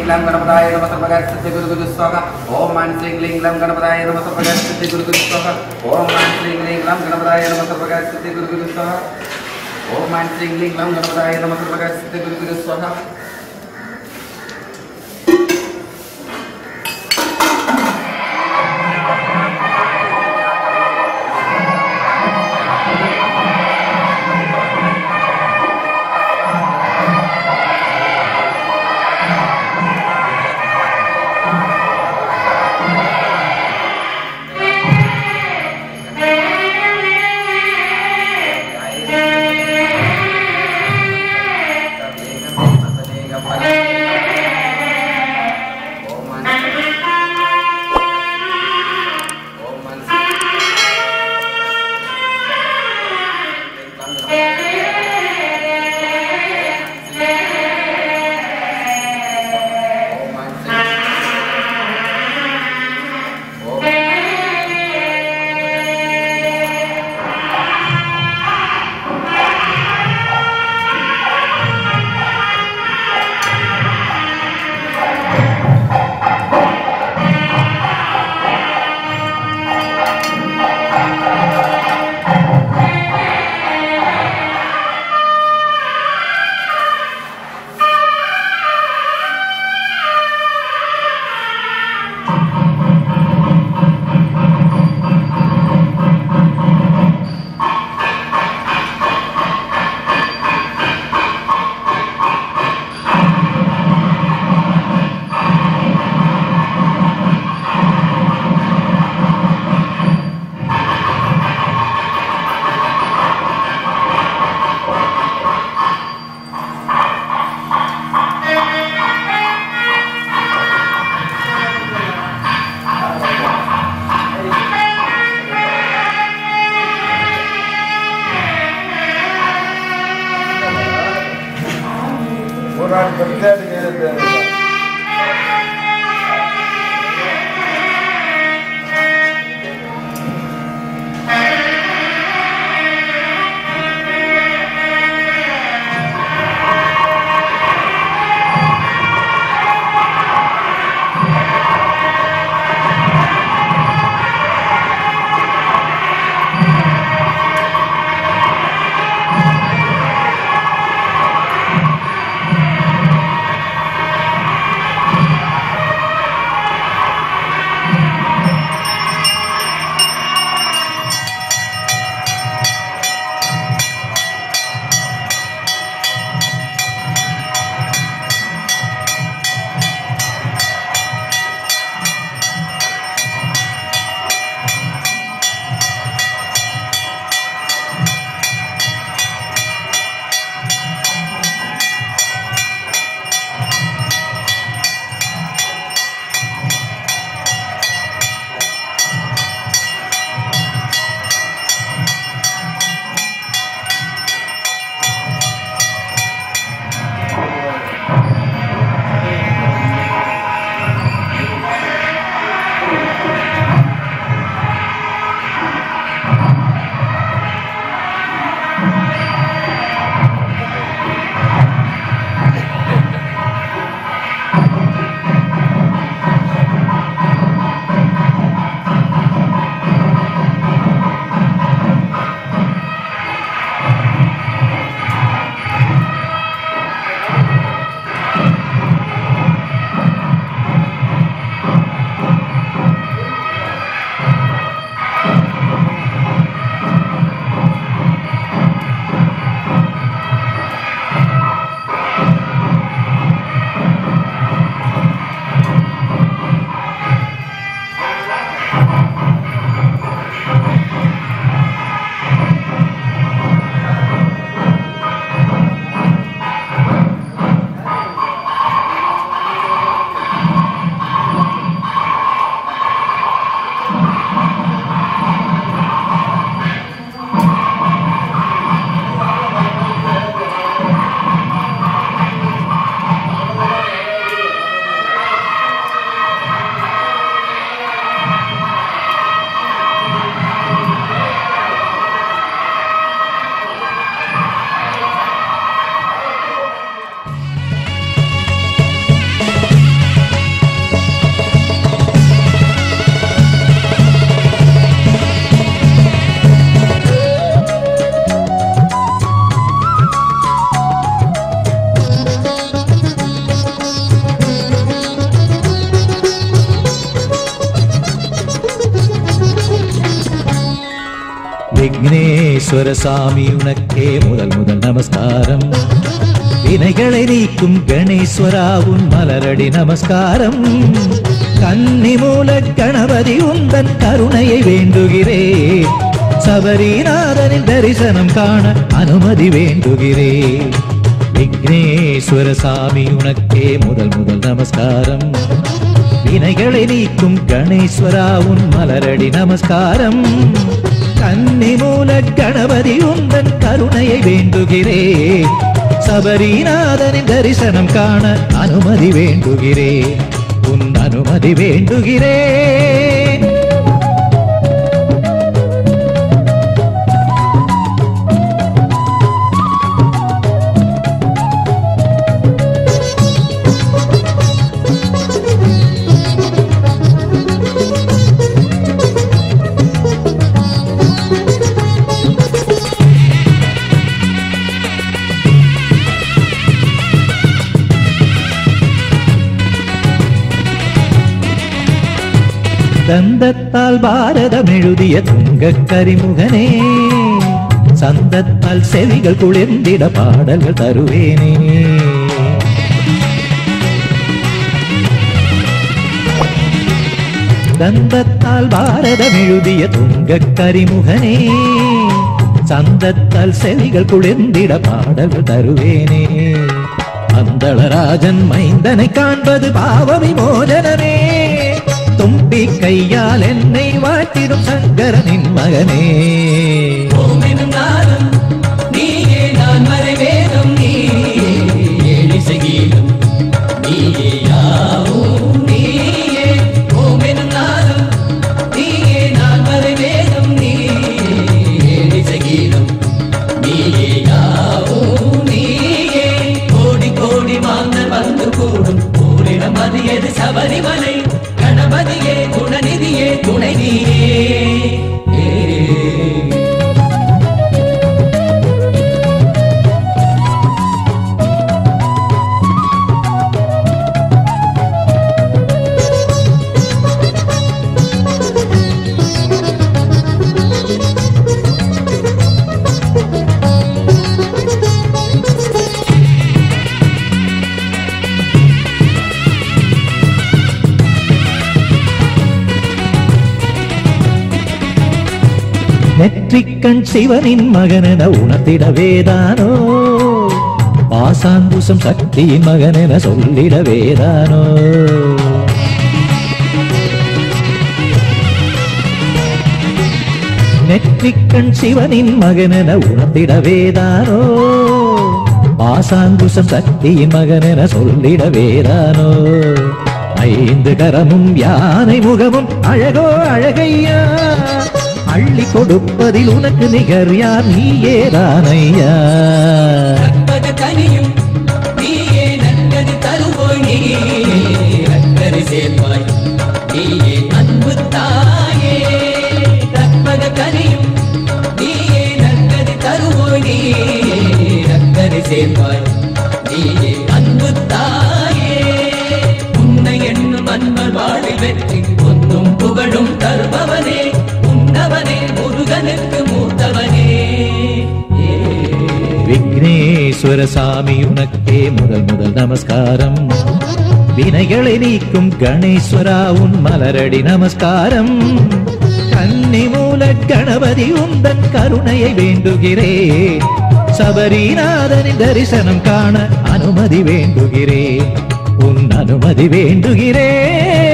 லம் கணபதாய நம சர்வகார சித்தி குரு குரு ஸ்வாகா ஓம் மான் ஸ்ரீ க்ளீம் லம் கணபதாய நம சர்வகார சித்தி குரு குரு ஸ்வாகா ஓம் மான் ஸ்ரீ க்ளீம் லம் கணபதாய நம சர்வகார சித்தி குரு குரு ஸ்வாகா ஓம் மான் ஸ்ரீ க்ளீம் லம் கணபதாய நம சர்வகார சித்தி குரு குரு ஸ்வாகா ஒரு நாள் பஞ்சாயத்து ஆ விக்னேஸ்வர சாமி உனக்கே முதல் முதல் நமஸ்காரம் வினைகளை நீக்கும் கணேஸ்வரா உன் மலரடி நமஸ்காரம் கன்னி மூல கணபதி உந்தன் கருணையை வேண்டுகிறேன் சபரிநாதனின் தரிசனம் காண அனுமதி வேண்டுகிறேன் விக்னேஸ்வர சாமி உனக்கே முதல் முதல் நமஸ்காரம் வினைகளை நீக்கும் கணேஸ்வரா உன் மலரடி நமஸ்காரம் கன்னி மூல கணபதி உந்தன் கருணையை வேண்டுகிறேன் சபரிநாதனின் தரிசனம் காண அனுமதி வேண்டுகிறேன் உன் அனுமதி வேண்டுகிறேன் தந்தத்தால் பாரதம் எழுதிய துங்க கரிமுகனே சந்தத்தால் செவிகள் குளிர்ந்திட பாடல்கள் தருவேனே தந்தத்தால் பாரதம் எழுதிய துங்க கரிமுகனே சந்தத்தால் செவிகள் குளிர்ந்திட பாடல்கள் தருவேனே அந்தளராஜன் மைந்தனை காண்பது பாவ விமோசனமே தும்பி கையால் என்னை வாட்டிடும் சங்கரனின் மகனே ஓமெனும் நாதம் நீயே நான் மறைவேதம் நீயே ஏழிசை கீதம் நீயே யாவும் நீயே ஓமெனும் நாதம் நீயே நான் மறைவேதம் நீயே ஏழிசை கீதம் நீயே யாவும் நீயே கோடி கோடி மாந்தர் வந்து கூடும் ஊரிடம் அது எது சபரிமலை கணபதியே குணநிதியே துணை நீயே ஏ நெற்றிக்கண் சிவனின் மகனென உணர்த்திடவேதானோ பாசாங்குசம் சக்தியின் மகனென சொல்லிடவேதானோ நெற்றிக்கண் சிவனின் மகனென உணர்த்திடவேதானோ பாசாங்குசம் சக்தியின் மகனென சொல்லிடவேதானோ ஐந்து கரமும் யானை முகமும் அழகோ அழகையா அள்ளி கொடுப்பதில் உனக்கு நிகர் யார் நீயே தானையா கற்பது கனியும் நீயே நன்கதி தருவோய் நீயே அக்கறை சேர்வாய் நீயே அன்பு தாயே கற்பக கனியும் நீயே நன்கதி தருவோய் நீயே அக்கறை சேர்வாய் நீயே அன்பு தாயே உன்னை என்னும் அன்பர் வாழில் வெற்றி ஒன்றும் புகழும் தருபவனே உன்னவனே முருகனுக்கு மூத்தவனே ஏ விக்னேஸ்வர சாமி உனக்கே முதல் முதல் நமஸ்காரம் வினைகளை நீக்கும் கணேஸ்வரா உன் மலரடி நமஸ்காரம் கன்னி மூல கணபதி உந்தன் கருணையை வேண்டுகிறேன் சபரிநாதனின் தரிசனம் காண அனுமதி வேண்டுகிறேன் உன் அனுமதி வேண்டுகிறேன்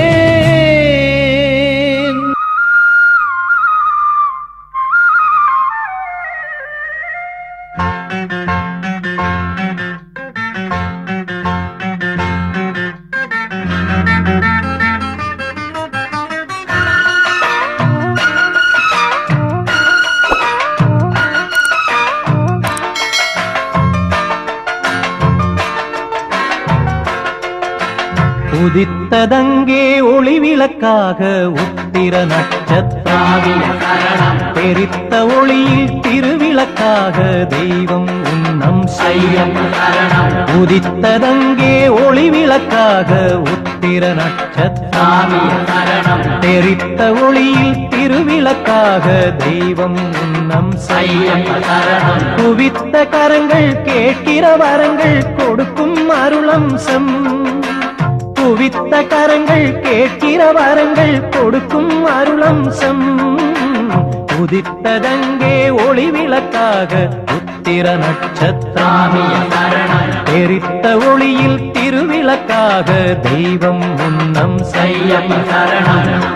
உதித்ததங்கே ஒளி விளக்காக உத்திர நட்சத்திரம் தெரித்த ஒளியில் திருவிளக்காக தெய்வம் உன்னம் செய்யம் உதித்ததங்கே ஒளி விளக்காக உத்திர நட்சத்திரம் தெரித்த ஒளியில் திருவிளக்காக தெய்வம் உன்னம் செய்யம் குவித்த கரங்கள் கேட்கிற வரங்கள் கொடுக்கும் அருளம்சம் குவித்த கரங்கள் கேட்கிற வரங்கள் கொடுக்கும் அருளம்சம் உதித்ததங்கே ஒளி விளக்காக உத்திர நட்சத்திராமிய தெரித்த ஒளியில் திருவிளக்காக தெய்வம் முன்னம் செய்யம் சரணம்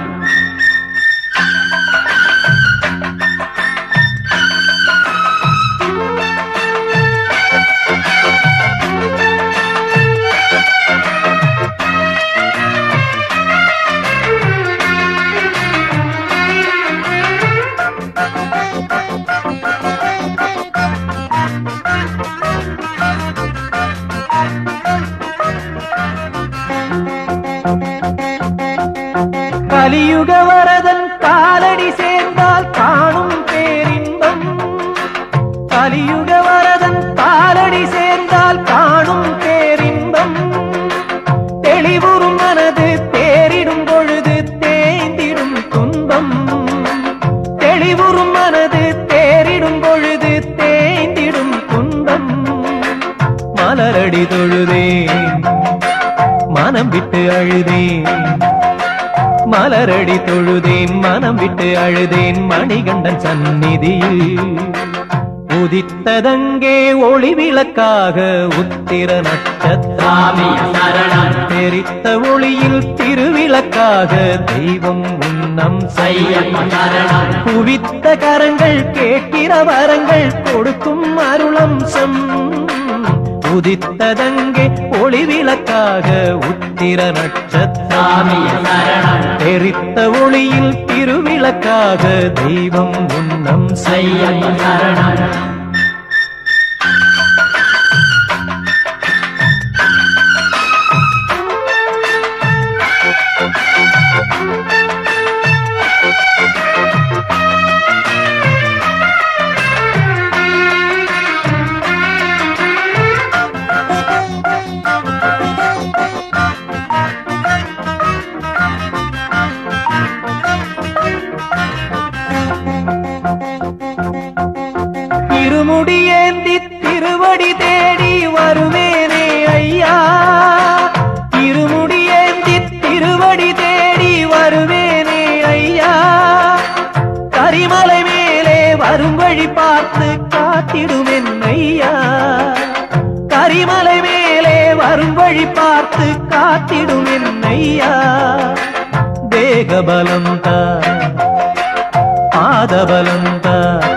கலியுக வரதன் காலடி சேர்ந்தால் காணும் பேரின்பம் கலியுக வரதன் காலடி சேர்ந்தால் காணும் பேரின்பம் தெளிவுறும் மனது தேரிடும் பொழுது தேய்ந்திடும் துன்பம் தெளிவுறும் மனது தேரிடும் பொழுது தேய்ந்திடும் துன்பம் மலரடி தொழுதேன் மனம் விட்டு அழுதேன் மலரடி தொழுதேன் மனம் விட்டு அழுதேன் மணிகண்டன் சந்நிதியில் உதித்ததங்கே ஒளி விளக்காக உத்திர நட்சத்திராமி தெரித்த ஒளியில் திருவிளக்காக தெய்வம் உன்னம் செய்யம் குவித்த கரங்கள் கேட்கிற வரங்கள் கொடுக்கும் அருளம்சம் உதித்ததங்கே ஒளி விளக்காக உத்திர நட்சத்திராமி தெரித்த ஒளியில் திருவிளக்காக தெய்வம் உன்னம் செய்யம் இருமுடியேந்தி திருவடி தேடி வருவேனே ஐயா இருமுடியேந்தி திருவடி தேடி வருவேனே ஐயா கரிமலை மேலே வரும் வழி பார்த்து காத்திடுமென் ஐயா கரிமலை மேலே வரும் வழி பார்த்து காத்திடுமென் ஐயா தேகபலம் தா பாதபலம் தா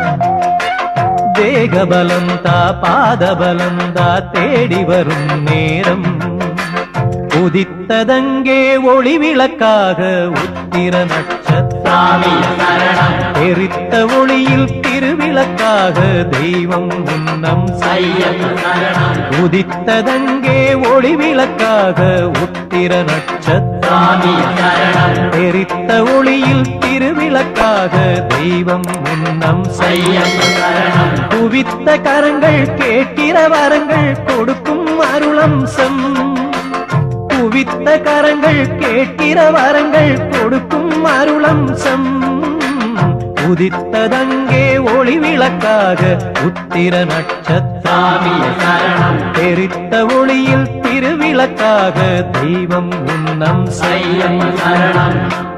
தேகபலந்தா பாதபலந்தா தேடி வரும் நேரம் உதித்ததங்கே ஒளி விளக்காக உத்திர நட்சத்திராமி எரித்த ஒளியில் திருவிளக்காக தெய்வம் உன்னம் செய்யம் உதித்ததங்கே ஒளி விளக்காக உத்திர நட்சத்திராமி எரித்த ஒளியில் திருவிளக்காக தெய்வம் உன்னம் செய்யம் குவித்த கரங்கள் கேட்கிற வரங்கள் கொடுக்கும் அருளம்சம் குவித்த கரங்கள் கேட்கிற வரங்கள் கொடுக்கும் அருளம்சம் உதித்ததங்கே ஒளி விளக்காக உத்திர நட்சத்திராமிய தெரித்த ஒளியில் திருவிளக்காக தெய்வம் உன்னம் செய்யம் சரணம்